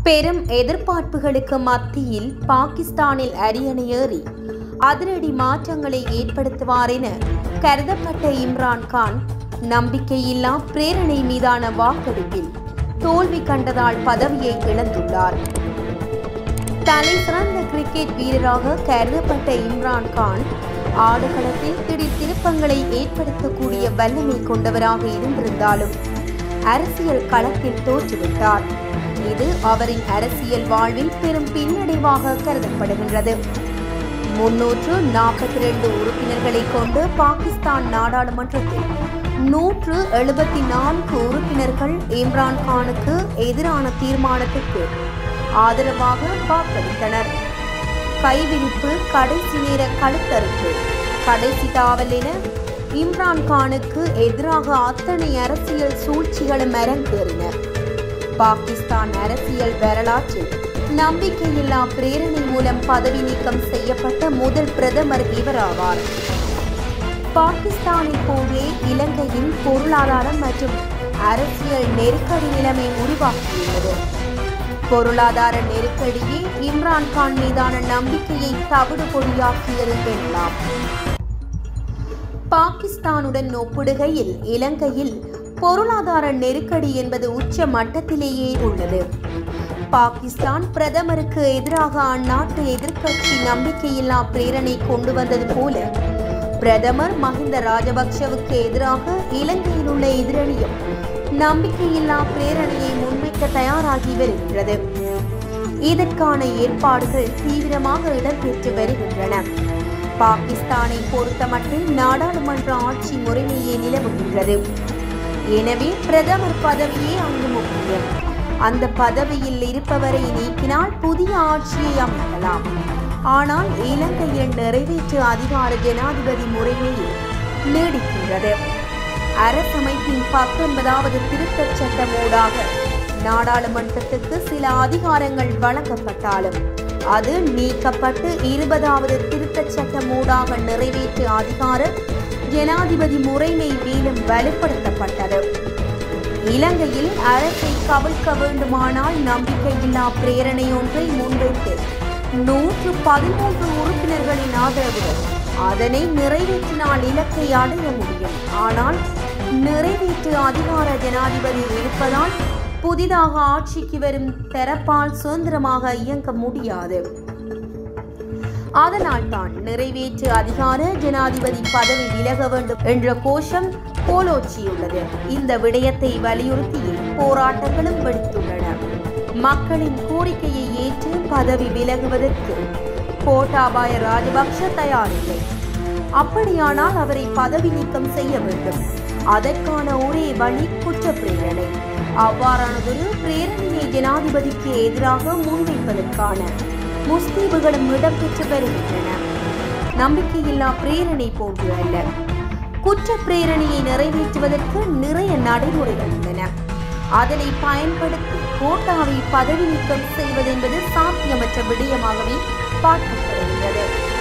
பெரும் எதிர்பார்ப்புகளுக்கு மத்தியில் பாகிஸ்தானில் அரியணையேறி அதிரடி மாற்றங்களை ஏற்படுத்துவார் என கருதப்பட்ட இம்ரான் கான் நம்பிக்கையில்லா பிரேரணை மீதான வாக்கெடுப்பில் தோல்வி கண்டதால் பதவியை இழந்துள்ளார் தலை சிறந்த கிரிக்கெட் வீரராக கருதப்பட்ட இம்ரான் கான் ஆடுகளத்தில் திடீர் திருப்பங்களை ஏற்படுத்தக்கூடிய வல்லமை கொண்டவராக இருந்திருந்தாலும் அரசியல் களத்தில் தோற்றுவிட்டார் இது அவரின் அரசியல் வாழ்வில் பெரும் பின்னடைவாக கருதப்படுகின்றது முன்னூற்று நாற்பத்தி ரெண்டு உறுப்பினர்களை கொண்டு பாகிஸ்தான் நாடாளுமன்றத்தில் நூற்று எழுபத்தி நான்கு உறுப்பினர்கள் இம்ரான் கானுக்கு எதிரான தீர்மானத்துக்கு ஆதரவாக வாக்களித்தனர் கைவிரிப்பு கடைசி நேர கழுத்தறுப்பு கடைசி தாவல் என இம்ரான் கானுக்கு எதிராக அத்தனை அரசியல் சூழ்ச்சிகளும் அரங்கேறின பாகிஸ்தான் அரசியல் வரலாற்றில் நம்பிக்கையில்லா பிரேரணை மூலம் பதவி நீக்கம் செய்யப்பட்ட முதல் பிரதமர் இவராவார் பாகிஸ்தானை போன்றே இலங்கையின் பொருளாதாரம் மற்றும் அரசியல் நெருக்கடி நிலைமை உருவாக்கியுள்ளது பொருளாதார நெருக்கடியே இம்ரான் கான் மீதான நம்பிக்கையை தவிடு பொடியாக்கியது எனலாம் பாகிஸ்தானுடன் ஒப்பிடுகையில் இலங்கையில் பொருளாதார நெருக்கடி என்பது உச்ச மட்டத்திலேயே உள்ளது பாகிஸ்தான் பிரதமருக்கு எதிராக அந்நாட்டு எதிர்க்கட்சி நம்பிக்கையில்லா பிரேரணை கொண்டு வந்தது போல பிரதமர் மஹிந்த ராஜபக்ஷவுக்கு எதிராக இலங்கையில் உள்ள எதிரணியும் நம்பிக்கையில்லா பிரேரணையை முன்வைக்க தயாராகி வருகின்றது இதற்கான ஏற்பாடுகள் தீவிரமாக இடம்பெற்று வருகின்றன பாகிஸ்தானை பொறுத்தமட்டில் நாடாளுமன்ற ஆட்சி முறைமையே நிலவுகின்றது எனவே பிரதமர் பதவியே அங்கு முக்கியம் அந்த பதவியில் இருப்பவரை நீக்கினால் புதிய ஆட்சியை அமைக்கலாம் ஆனால் இலங்கையில் நிறைவேற்று அதிகார ஜனாதிபதி முறைமையே நீடிக்கின்றது அரசமைப்பின் பத்தொன்பதாவது திருத்தச் சட்டமூடாக நாடாளுமன்றத்துக்கு சில அதிகாரங்கள் வழங்கப்பட்டாலும் அது நீக்கப்பட்டு இருபதாவது திருத்தச் சட்டமூடாக நிறைவேற்று அதிகார ஜனாதிபதி முறைமை மேலும் வலுப்படுத்தப்பட்டது இலங்கையில் அரசை கவிழ்க்க வேண்டுமானால் நம்பிக்கையில்லா பிரேரணை ஒன்றை முன்வைத்து நூற்று பதிமூன்று உறுப்பினர்களின் ஆதரவுடன் அதனை நிறைவேற்றினால் இலக்கை அடைய முடியும் ஆனால் நிறைவேற்று அதிகார ஜனாதிபதி இருப்பதால் புதிதாக ஆட்சிக்கு வரும் தரப்பால் சுதந்திரமாக இயங்க முடியாது அதனால்தான் நிறைவேற்று அதிகார ஜனாதிபதி பதவி விலக வேண்டும் என்ற கோஷம் கோலோச்சியுள்ளது இந்த விடயத்தை வலியுறுத்தி போராட்டங்களும் வெடித்துள்ளன மக்களின் கோரிக்கையை ஏற்று பதவி விலகுவதற்கு கோட்டாபாய ராஜபக்ஷ தயாரில்லை அப்படியானால் அவரை பதவி நீக்கம் செய்ய வேண்டும் அதற்கான ஒரே வழி குற்ற பிரேரணை அவ்வாறானதொரு பிரேரணையை ஜனாதிபதிக்கு எதிராக முன்வைப்பதற்கான முஸ்தீபுகளும் இடம்பெற்று வருகின்றன நம்பிக்கையில்லா பிரேரணை போன்று அல்ல குற்ற பிரேரணையை நிறைவேற்றுவதற்கு நிறைய நடைமுறைகள் உள்ளன அதனை பயன்படுத்தி கோட்டாவை பதவி நீக்கம் செய்வதென்பது சாத்தியமற்ற விடயமாகவே பார்க்கப்படுகின்றது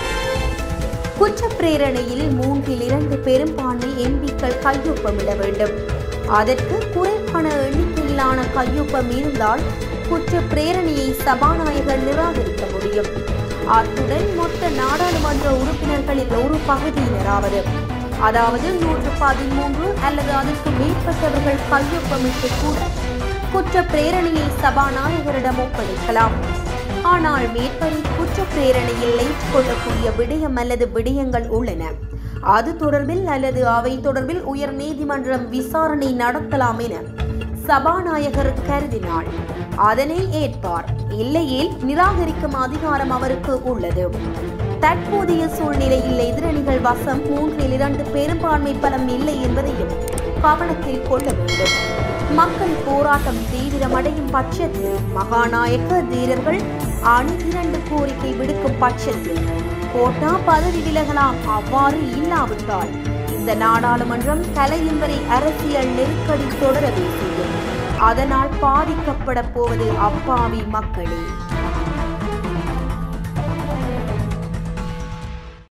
குற்ற பிரேரணையில் மூன்றில் இரண்டு பெரும்பான்மை எம்பிக்கள் கையொப்பமிட வேண்டும் அதற்கு குறைவான எண்ணிக்கையிலான கையொப்பம் இருந்தால் குற்ற பிரேரணையை சபாநாயகர் நிராகரிக்க முடியும் அத்துடன் மொத்த நாடாளுமன்ற உறுப்பினர்களில் ஒரு பகுதியினராவது அதாவது நூற்று பதிமூன்று அல்லது அதற்கு மேற்பட்டவர்கள் கையொப்பமிட்டு கூட குற்ற பிரேரணையை சபாநாயகரிடம் ஒப்படைக்கலாம் ஆனால் மேற்படி குற்ற பிரேரணையில் ஏற்றுக்கொள்ளக்கூடிய விடயம் அல்லது விடயங்கள் உள்ளன அது தொடர்பில் அல்லது அவை தொடர்பில் உயர் நீதிமன்றம் விசாரணை நடத்தலாம் என சபாநாயகர் கருதினாள் அதனை ஏற்பார் இல்லையேல் நிராகரிக்கும் அதிகாரம் அவருக்கு உள்ளது தற்போதைய சூழ்நிலையில் எதிரணிகள் வசம் மூன்றில் இரண்டு பெரும்பான்மை பலம் இல்லை என்பதையும் கவனத்தில் கொள்ள வேண்டும் மக்கள் போராட்டம் தீவிரமடையும் பட்சத்தில் மகாநாயக்க தீரர்கள் அணி திரண்டு கோரிக்கை விடுக்கும் பட்சத்தில் கோட்டா பதவி விலகலாம் அவ்வாறு இல்லாவிட்டால் இந்த நாடாளுமன்றம் கலையும் வரை அரசியல் நெருக்கடி தொடரவே செய்யும் அதனால் பாதிக்கப்பட போவது அப்பாவி மக்களே